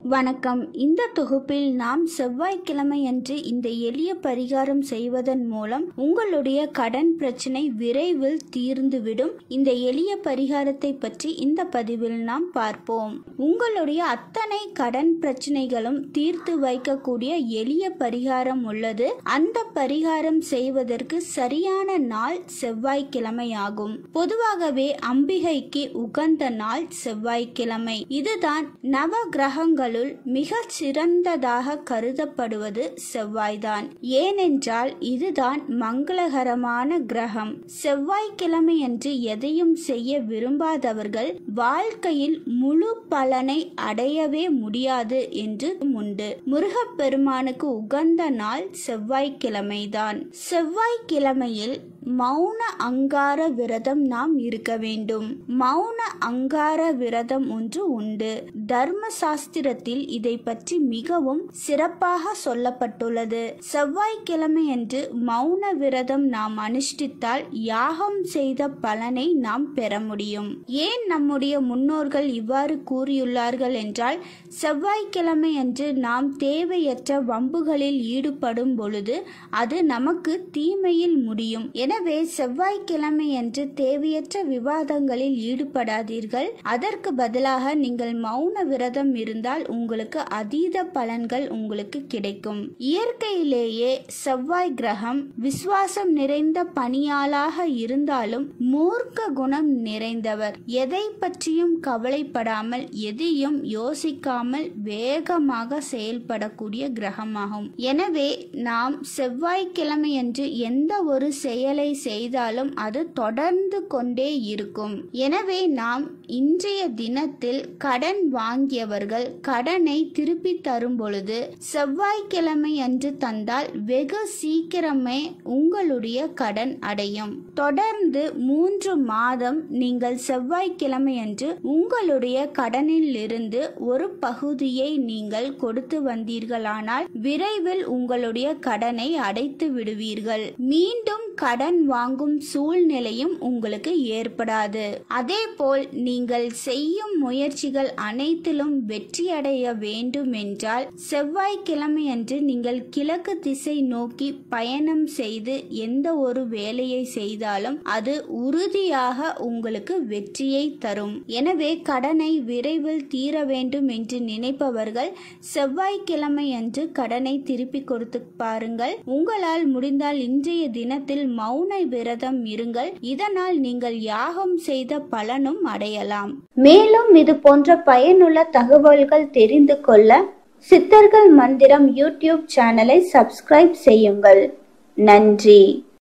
வணக்கம் இந்த தொகுப்பில் நாம் செவ்வாய்க்கிழமையன்று இந்த எளிய பரிகாரம் செய்வதன் மூலம் உங்களுடைய கடன் பிரச்சனை விரைவில் தீர்ந்துவிடும் இந்த எளிய பரிகாரத்தை பற்றி இந்த பதிவில் நாம் பார்ப்போம் உங்களுடைய அத்தனை கடன் பிரச்சனைகளும் தீர்த்து வைக்கக்கூடிய எளிய பரிகாரம் உள்ளது அந்த பரிகாரம் செய்வதற்கு சரியான நாள் செவ்வாய்க்கிழமை ஆகும் பொதுவாகவே அம்பிகைக்கு உகந்த நாள் செவ்வாய்க்கிழமை இதுதான் நவ கிரகங்களுள் மிக சிறந்ததாக கருதப்படுவது செவ்வாய்தான் ஏனென்றால் இதுதான் மங்களகரமான கிரகம் செவ்வாய்க்கிழமை அன்று எதையும் செய்ய விரும்பாதவர்கள் வாழ்க்கையில் முழு பலனை அடையவே முடியாது என்று உண்டு முருகப்பெருமானுக்கு உகந்த நாள் செவ்வாய்க்கிழமைதான் செவ்வாய்க்கிழமையில் மௌன அங்கார விரதம் நாம் இருக்க வேண்டும் மௌன அங்கார விரதம் ஒன்று உண்டு தர்ம சாஸ்திரத்தில் இதை பற்றி மிகவும் சிறப்பாக சொல்லப்பட்டுள்ளது செவ்வாய்க்கிழமை அன்று மௌன விரதம் நாம் அனுஷ்டித்தால் யாகம் செய்த பலனை நாம் பெற முடியும் ஏன் நம்முடைய முன்னோர்கள் இவ்வாறு கூறியுள்ளார்கள் என்றால் செவ்வாய்க்கிழமை அன்று நாம் தேவையற்ற வம்புகளில் ஈடுபடும் பொழுது அது நமக்கு தீமையில் முடியும் எனவே செவ்வாய்க்கிழமை அன்று தேவையற்ற விவாதங்களில் ஈடுபடாதீர்கள் அதற்கு பதிலாக நீங்கள் மௌன விரதம் இருந்தால் உங்களுக்கு அதீத பலன்கள் உங்களுக்கு கிடைக்கும் இயற்கையிலேயே செவ்வாய் கிரகம் விசுவாசம் நிறைந்த பணியாளாக இருந்தாலும் மூர்க்க குணம் நிறைந்தவர் எதை பற்றியும் கவலைப்படாமல் எதையும் யோசிக்காமல் வேகமாக செயல்படக்கூடிய கிரகமாகும் எனவே நாம் செவ்வாய்க்கிழமையன்று எந்த ஒரு செயலை செய்தாலும் அது தொடர்ந்து கொண்டே இருக்கும் எனவே நாம் இன்றைய தினத்தில் கடன் வாங்கியவர்கள் கடனை திருப்பி தரும் பொழுது செவ்வாய்க்கிழமை அன்று தந்தால் வெகு சீக்கிரமே உங்களுடைய கடன் அடையும் தொடர்ந்து மூன்று மாதம் நீங்கள் செவ்வாய்க்கிழமை அன்று உங்களுடைய கடனில் இருந்து ஒரு பகுதியை நீங்கள் கொடுத்து வந்தீர்களானால் விரைவில் உங்களுடைய கடனை அடைத்து விடுவீர்கள் மீண்டும் கடன் வாங்கும் சூழ்நிலையும் உங்களுக்கு ஏற்படாது அதே போல் நீங்கள் செய்யும் முயற்சிகள் அனைத்திலும் வெற்றியடைய வேண்டும் என்றால் செவ்வாய்க்கிழமை அன்று நீங்கள் கிழக்கு திசை நோக்கி பயணம் செய்து எந்த ஒரு வேலையை செய்தாலும் அது உறுதியாக உங்களுக்கு வெற்றியை தரும் எனவே கடனை விரைவில் தீர வேண்டும் என்று நினைப்பவர்கள் செவ்வாய்க்கிழமை அன்று கடனை திருப்பி கொடுத்து பாருங்கள் உங்களால் முடிந்தால் இன்றைய தினத்தில் மௌன விரதம் இருங்கள் இதனால் நீங்கள் யாகம் செய்த பலனும் அடையலாம் மேலும் இது போன்ற பயனுள்ள தகவல்கள் தெரிந்து கொள்ள சித்தர்கள் மந்திரம் யூடியூப் சேனலை சப்ஸ்கிரைப் செய்யுங்கள் நன்றி